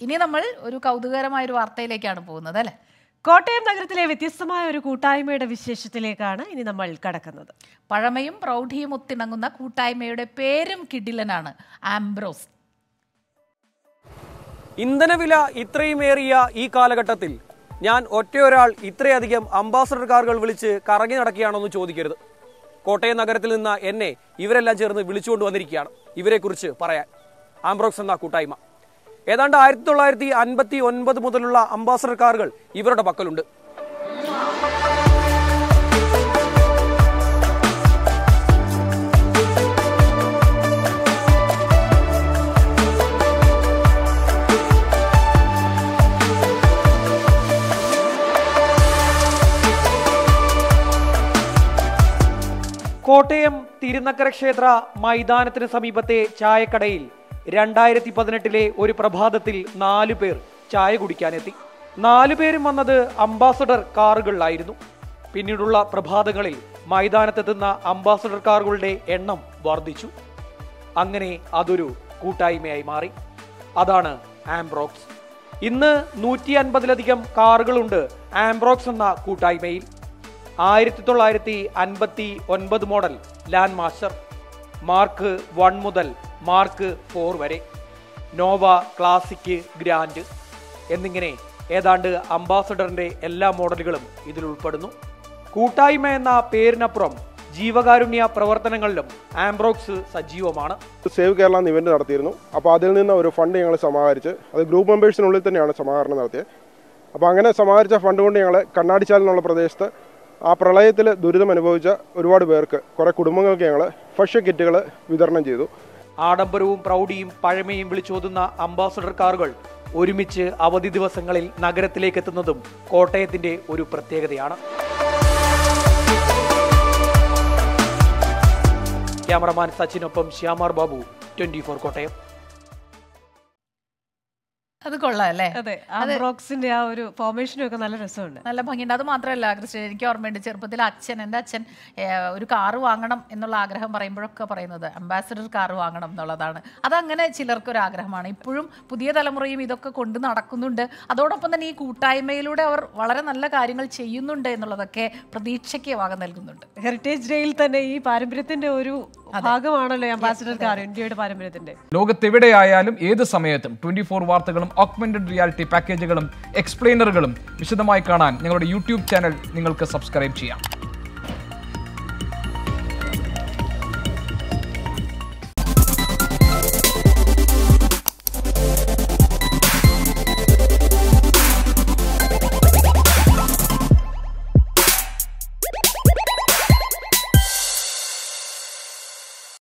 ഇനി നമ്മൾ ഒരു കൗതുകകരമായ ഒരു വാർത്തയിലേക്കാണ് പോകുന്നത് അല്ലേ കോട്ടയം നഗരത്തിലെ വ്യത്യസ്തമായ ഒരു കൂട്ടായ്മയുടെ വിശേഷത്തിലേക്കാണ് ഇനി നമ്മൾ കടക്കുന്നത് പഴമയും പ്രൗഢിയും ഒത്തിണങ്ങുന്ന കൂട്ടായ്മയുടെ പേരും കിഡിലനാണ് ആംബ്രോസ് ഇന്ധനവില ഇത്രയും ഏറിയ ഈ കാലഘട്ടത്തിൽ ഞാൻ ഒറ്റയൊരാൾ ഇത്രയധികം അംബാസഡർ കാറുകൾ വിളിച്ച് കറങ്ങി നടക്കുകയാണെന്ന് ചോദിക്കരുത് കോട്ടയം നഗരത്തിൽ നിന്ന് എന്നെ ഇവരെല്ലാം ചേർന്ന് വിളിച്ചുകൊണ്ട് വന്നിരിക്കുകയാണ് ഇവരെക്കുറിച്ച് പറയാൻ ആംബ്രോക്സ് എന്ന കൂട്ടായ്മ ഏതാണ്ട് ആയിരത്തി തൊള്ളായിരത്തി അൻപത്തി ഒൻപത് മുതലുള്ള അംബാസഡർ കാറുകൾ ഇവരുടെ പക്കലുണ്ട് കോട്ടയം തിരുനക്കര ക്ഷേത്ര മൈതാനത്തിന് സമീപത്തെ ചായക്കടയിൽ രണ്ടായിരത്തി പതിനെട്ടിലെ ഒരു പ്രഭാതത്തിൽ നാലു പേർ ചായ കുടിക്കാനെത്തി നാലു പേരും വന്നത് അംബാസഡർ കാറുകളിലായിരുന്നു പിന്നീടുള്ള പ്രഭാതങ്ങളിൽ മൈതാനത്തെത്തുന്ന അംബാസഡർ കാറുകളുടെ എണ്ണം വർദ്ധിച്ചു അങ്ങനെ അതൊരു കൂട്ടായ്മയായി മാറി അതാണ് ആംബ്രോക്സ് ഇന്ന് നൂറ്റി അൻപതിലധികം കാറുകളുണ്ട് ആംബ്രോക്സ് എന്ന കൂട്ടായ്മയിൽ ആയിരത്തി തൊള്ളായിരത്തി അൻപത്തി ഒൻപത് model Landmaster Mark one മുതൽ മാർക്ക് ഫോർ വരെ നോവ ക്ലാസിക് ഗ്രാൻഡ് എന്നിങ്ങനെ ഏതാണ്ട് അംബാസഡറിന്റെ എല്ലാ മോഡലുകളും ഇതിൽ ഉൾപ്പെടുന്നു കൂട്ടായ്മ എന്ന പേരിനപ്പുറം ജീവകാരുണ്യ പ്രവർത്തനങ്ങളിലും ആംബ്രോക്സ് സജീവമാണ് സേവ് കേരള എന്ന ഇവന്റ് നടത്തിയിരുന്നു അപ്പോൾ അതിൽ നിന്ന് ഒരു ഫണ്ട് ഞങ്ങൾ സമാഹരിച്ച് അത് ഗ്രൂപ്പ് മെമ്പേഴ്സിനുള്ളിൽ തന്നെയാണ് സമാഹരണം നടത്തിയത് അപ്പോൾ അങ്ങനെ സമാഹരിച്ച ഫണ്ട് കൊണ്ട് ഞങ്ങൾ കണ്ണാടിച്ചാൽ എന്നുള്ള പ്രദേശത്ത് ആ പ്രളയത്തിൽ ദുരിതം അനുഭവിച്ച ഒരുപാട് പേർക്ക് കുറേ കുടുംബങ്ങൾക്ക് ഞങ്ങൾ ഭക്ഷ്യ കിറ്റുകൾ വിതരണം ചെയ്തു ആഡംബരവും പ്രൗഢിയും പഴമയും വിളിച്ചോതുന്ന അംബാസഡർ കാറുകൾ ഒരുമിച്ച് അവധി ദിവസങ്ങളിൽ നഗരത്തിലേക്ക് എത്തുന്നതും കോട്ടയത്തിന്റെ ഒരു പ്രത്യേകതയാണ് ക്യാമറമാൻ സച്ചിനൊപ്പം ശ്യാമാർ ബാബു ട്വന്റി ഫോർ കോട്ടയം അത് കൊള്ളാം അല്ലേ അതെ ആംബ്രോക്സിന്റെ ആ ഒരു ഫോർമേഷനും ഒക്കെ നല്ല രസമുണ്ട് നല്ല ഭംഗിയുണ്ട് അത് മാത്രമല്ല ക്രിസ്ത്യൻ എനിക്ക് ഓർമ്മയുണ്ട് ചെറുപ്പത്തിൽ അച്ഛൻ എൻ്റെ അച്ഛൻ ഏഹ്, ഒരു കാറ് വാങ്ങണം എന്നുള്ള ആഗ്രഹം പറയുമ്പോഴൊക്കെ പറയുന്നത് അംബാസഡർ കാറ് വാങ്ങണം എന്നുള്ളതാണ് അതങ്ങനെ ചിലർക്കൊരു ആഗ്രഹമാണ് ഇപ്പോഴും പുതിയ തലമുറയും ഇതൊക്കെ കൊണ്ട് നടക്കുന്നുണ്ട് അതോടൊപ്പം തന്നെ ഈ കൂട്ടായ്മയിലൂടെ അവർ വളരെ നല്ല കാര്യങ്ങൾ ചെയ്യുന്നുണ്ട് എന്നുള്ളതൊക്കെ പ്രതീക്ഷയ്ക്ക് വക നൽകുന്നുണ്ട് ഹെറിറ്റേജ് ഡേയിൽ തന്നെ ഈ പാരമ്പര്യത്തിന്റെ ഒരു ഭാഗമാണല്ലോ അംബാസിഡർ കാർ ഇന്ത്യയുടെ പാരമ്പര്യത്തിന്റെ ലോകത്തെവിടെയായാലും ഏത് സമയത്തും ട്വന്റി ഫോർ വാർത്തകളും ഓഗ്മെന്റഡ് റിയാലിറ്റി പാക്കേജുകളും എക്സ്പ്ലെയിനറുകളും വിശദമായി കാണാൻ ഞങ്ങളുടെ യൂട്യൂബ് ചാനൽ നിങ്ങൾക്ക് സബ്സ്ക്രൈബ് ചെയ്യാം